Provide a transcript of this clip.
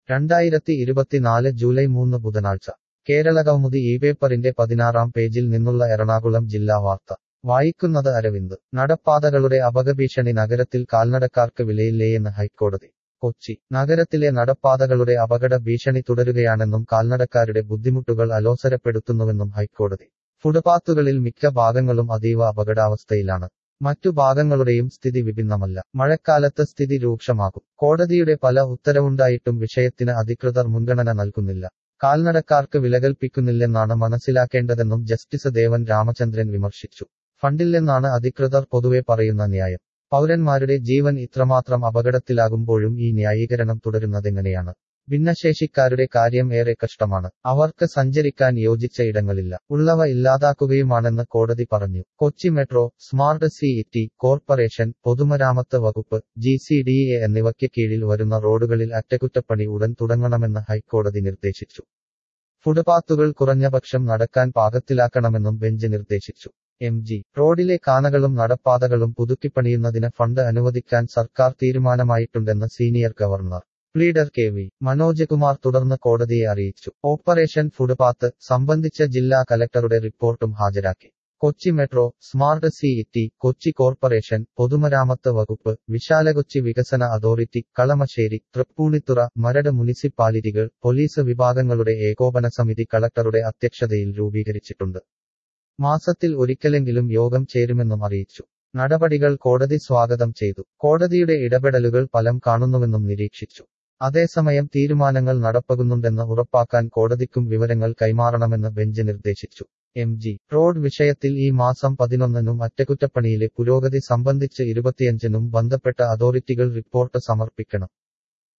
രണ്ടായിരത്തി ഇരുപത്തിനാല് ജൂലൈ മൂന്ന് ബുധനാഴ്ച കേരളകൗമുദി ഈ പേപ്പറിന്റെ പതിനാറാം പേജിൽ നിന്നുള്ള എറണാകുളം ജില്ലാ വാർത്ത വായിക്കുന്നത് അരവിന്ദ് നടപ്പാതകളുടെ അപകഭീഷണി നഗരത്തിൽ കാൽനടക്കാർക്ക് വിലയില്ലേയെന്ന് ഹൈക്കോടതി കൊച്ചി നഗരത്തിലെ നടപ്പാതകളുടെ അപകട ഭീഷണി തുടരുകയാണെന്നും കാൽനടക്കാരുടെ ബുദ്ധിമുട്ടുകൾ അലോസരപ്പെടുത്തുന്നുവെന്നും ഹൈക്കോടതി ഫുട്പാത്തുകളിൽ മിക്ക ഭാഗങ്ങളും അതീവ അപകടാവസ്ഥയിലാണ് മറ്റു ഭാഗങ്ങളുടെയും സ്ഥിതി വിഭിന്നമല്ല മഴക്കാലത്ത് സ്ഥിതി രൂക്ഷമാകും കോടതിയുടെ പല ഉത്തരവുണ്ടായിട്ടും വിഷയത്തിന് അധികൃതർ മുൻഗണന നൽകുന്നില്ല കാൽനടക്കാർക്ക് വിലകൽപ്പിക്കുന്നില്ലെന്നാണ് മനസ്സിലാക്കേണ്ടതെന്നും ജസ്റ്റിസ് ദേവൻ രാമചന്ദ്രൻ വിമർശിച്ചു ഫണ്ടില്ലെന്നാണ് അധികൃതർ പൊതുവെ പറയുന്ന ന്യായം പൗരന്മാരുടെ ജീവൻ ഇത്രമാത്രം അപകടത്തിലാകുമ്പോഴും ഈ ന്യായീകരണം തുടരുന്നതെങ്ങനെയാണ് ഭിന്നശേഷിക്കാരുടെ കാര്യം ഏറെ കഷ്ടമാണ് അവർക്ക് സഞ്ചരിക്കാൻ യോജിച്ച ഇടങ്ങളില്ല ഉള്ളവ ഇല്ലാതാക്കുകയുമാണെന്ന് കോടതി പറഞ്ഞു Kochi metro smart city corporation പൊതുമരാമത്ത് വകുപ്പ് ജി സി ഡി എ എന്നിവയ്ക്ക് കീഴിൽ വരുന്ന റോഡുകളിൽ അറ്റകുറ്റപ്പണി ഉടൻ തുടങ്ങണമെന്ന് ഹൈക്കോടതി നിർദ്ദേശിച്ചു ഫുട്പാത്തുകൾ കുറഞ്ഞപക്ഷം നടക്കാൻ പാകത്തിലാക്കണമെന്നും ബെഞ്ച് നിർദ്ദേശിച്ചു എം ജി റോഡിലെ കാനകളും നടപ്പാതകളും പുതുക്കിപ്പണിയുന്നതിന് ഫണ്ട് അനുവദിക്കാൻ സർക്കാർ തീരുമാനമായിട്ടുണ്ടെന്ന് senior governor pleader K V Manoj Kumar തുടർന്ന് കോടതിയെ അറിയിച്ചു ഓപ്പറേഷൻ ഫുട്പാത്ത് സംബന്ധിച്ച ജില്ലാ കലക്ടറുടെ റിപ്പോർട്ടും ഹാജരാക്കി Kochi metro smart city Kochi corporation പൊതുമരാമത്ത് വകുപ്പ് വിശാലകൊച്ചി വികസന അതോറിറ്റി കളമശ്ശേരി തൃപ്പൂണിത്തുറ മരട് മുനിസിപ്പാലിറ്റികൾ പോലീസ് വിഭാഗങ്ങളുടെ ഏകോപന സമിതി കളക്ടറുടെ അധ്യക്ഷതയിൽ രൂപീകരിച്ചിട്ടുണ്ട് മാസത്തിൽ ഒരിക്കലെങ്കിലും യോഗം ചേരുമെന്നും അറിയിച്ചു നടപടികൾ കോടതി സ്വാഗതം ചെയ്തു കോടതിയുടെ ഇടപെടലുകൾ ഫലം കാണുന്നുവെന്നും നിരീക്ഷിച്ചു അതേസമയം തീരുമാനങ്ങൾ നടപ്പാകുന്നുണ്ടെന്ന് ഉറപ്പാക്കാൻ കോടതിക്കും വിവരങ്ങൾ കൈമാറണമെന്ന് ബെഞ്ച് നിർദ്ദേശിച്ചു എം ജി റോഡ് വിഷയത്തിൽ ഈ മാസം പതിനൊന്നിനും അറ്റകുറ്റപ്പണിയിലെ പുരോഗതി സംബന്ധിച്ച് ഇരുപത്തിയഞ്ചിനും ബന്ധപ്പെട്ട അതോറിറ്റികൾ റിപ്പോർട്ട് സമർപ്പിക്കണം